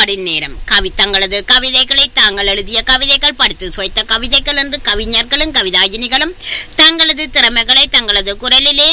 பாடின் நேரம் கவி தங்களது கவிதைகளை தாங்கள் எழுதிய கவிதைகள் படித்து சுவைத்த கவிதைகள் என்று கவிஞர்களும் கவிதாயினிகளும் தங்களது திறமைகளை தங்களது குரலிலே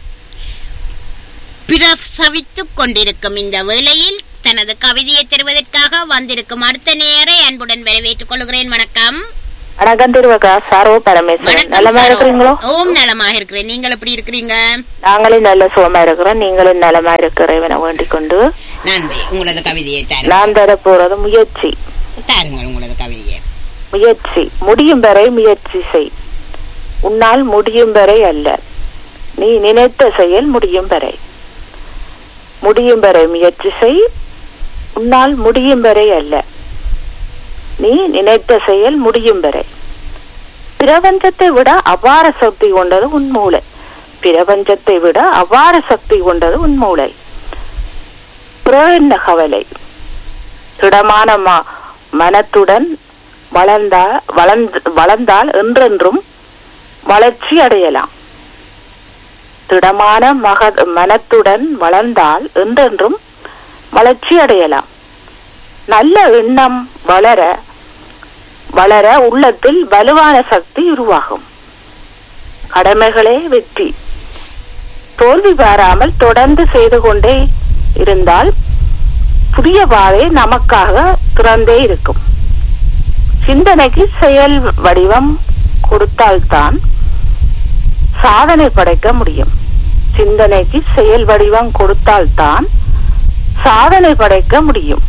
பிரசவித்துக் கொண்டிருக்கும் இந்த வேளையில் தனது கவிதையை தருவதற்காக வந்திருக்கும் அடுத்த நேரை அன்புடன் வரவேற்றுக் கொள்கிறேன் வணக்கம் வணக்கம் திருவக்கா சாரோ பரமேஸ்வரன் வணக்கம் நலமா சரோ. இருக்கிறீங்களோ ஓம் நலமாக இருக்கிறேன் நீங்கள் எப்படி இருக்கிறீங்க நாங்களும் நல்ல சுகமா இருக்கிறோம் நீங்களும் நலமா இருக்கிற இவனை வேண்டிக் கொண்டு நன்றி உங்களது கவிதையை தாருங்கள் நான் தர போறது முயற்சி தாருங்கள் உங்களது கவிதையை முயற்சி முடியும் வரை முயற்சி செய் உன்னால் முடியும் வரை அல்ல நீ நினைத்த செயல் முடியும் வரை முடியும் வரை முயற்சி செய் உன்னால் முடியும் வரை அல்ல நீ நினைத்த செயல் முடியும் வரை பிரபஞ்சத்தை விட அபார சக்தி கொண்டது உன் மூளை பிரபஞ்சத்தை விட அபார சக்தி கொண்டது உன் மூளை பிறகு என்ன கவலை திடமான ம- மனத்துடன் வளர்ந்தா வளர்ந்து வளர்ந்தால் என்றென்றும் வளர்ச்சி அடையலாம் திடமான மக மனத்துடன் வளர்ந்தால் என்றென்றும் வளர்ச்சி அடையலாம் நல்ல எண்ணம் வளர வளர உள்ளத்தில் வலுவான சக்தி உருவாகும் கடமைகளே வெற்றி தோல்வி பாராமல் தொடர்ந்து செய்து கொண்டே இருந்தால் புதிய பாதை நமக்காக திறந்தே இருக்கும் சிந்தனைக்கு செயல் வடிவம் கொடுத்தால்தான் சாதனை படைக்க முடியும் சிந்தனைக்கு செயல் வடிவம் கொடுத்தால்தான் சாதனை படைக்க முடியும்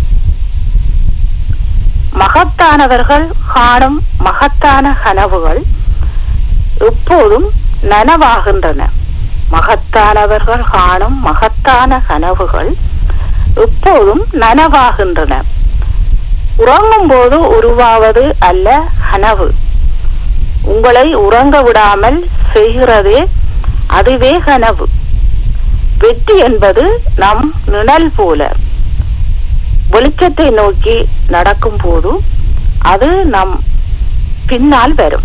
மகத்தானவர்கள் காணும் மகத்தான கனவுகள் எப்போதும் நனவாகின்றன மகத்தானவர்கள் காணும் மகத்தான கனவுகள் எப்போதும் நனவாகின்றன உறங்கும் போது உருவாவது அல்ல கனவு உங்களை உறங்க விடாமல் செய்கிறதே அதுவே கனவு வெற்றி என்பது நம் நிழல் போல வெளிச்சத்தை நோக்கி நடக்கும் போது அது நம் பின்னால் வரும்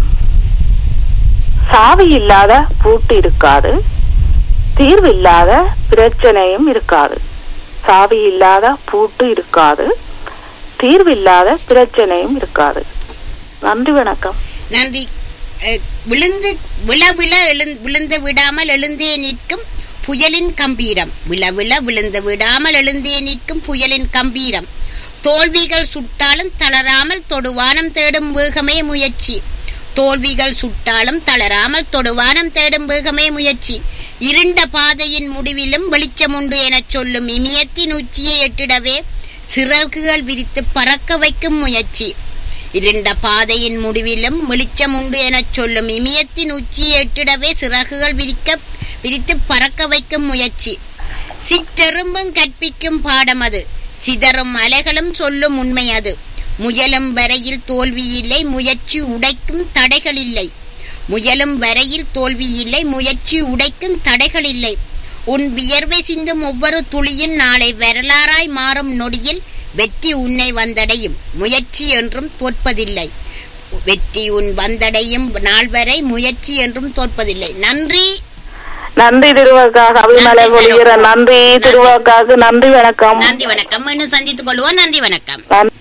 சாவி இல்லாத பூட்டு இருக்காது தீர்வு இல்லாத பிரச்சனையும் இருக்காது சாவி இல்லாத பூட்டு இருக்காது தீர்வு இல்லாத பிரச்சனையும் இருக்காது நன்றி வணக்கம் நன்றி அஹ், விழுந்து விழ விழ எழுந் விழுந்து விடாமல் எழுந்தே நிற்கும் புயலின் கம்பீரம் விழ விழ விழுந்து விடாமல் எழுந்தே நிற்கும் புயலின் கம்பீரம் தோல்விகள் சுட்டாலும் தளராமல் தொடுவானம் தேடும் வேகமே முயற்சி தோல்விகள் சுட்டாலும் தளராமல் தொடுவானம் தேடும் வேகமே முயற்சி இருண்ட பாதையின் முடிவிலும் வெளிச்சம் உண்டு எனச் சொல்லும் இமயத்தின் உச்சியை எட்டிடவே சிறகுகள் விரித்து பறக்க வைக்கும் முயற்சி இருண்ட பாதையின் முடிவிலும் வெளிச்சம் உண்டு எனச் சொல்லும் இமயத்தின் உச்சியை எட்டிடவே சிறகுகள் விரிக்க விரித்து பறக்க வைக்கும் முயற்சி சிற்றெரும்பும் கற்பிக்கும் பாடம் அது சிதறும் அலைகளும் சொல்லும் உண்மை அது முயலும் வரையில் தோல்வி இல்லை முயற்சி உடைக்கும் தடைகள் இல்லை முயலும் வரையில் தோல்வி இல்லை முயற்சி உடைக்கும் தடைகள் இல்லை உன் வியர்வை சிந்தும் ஒவ்வொரு துளியும் நாளை வரலாறாய் மாறும் நொடியில் வெற்றி உன்னை வந்தடையும் முயற்சி என்றும் தோற்பதில்லை வெற்றி உன் வந்தடையும் நாள் வரை முயற்சி என்றும் தோற்பதில்லை நன்றி நன்றி திருவாக்கா கவிமலை நன்றி, பொழிகிற சரோ. நன்றி திருவாக்காக்கு நன்றி வணக்கம் நன்றி வணக்கம் இன்னும் சந்தித்துக் கொள்வோம் நன்றி வணக்கம் நன்றி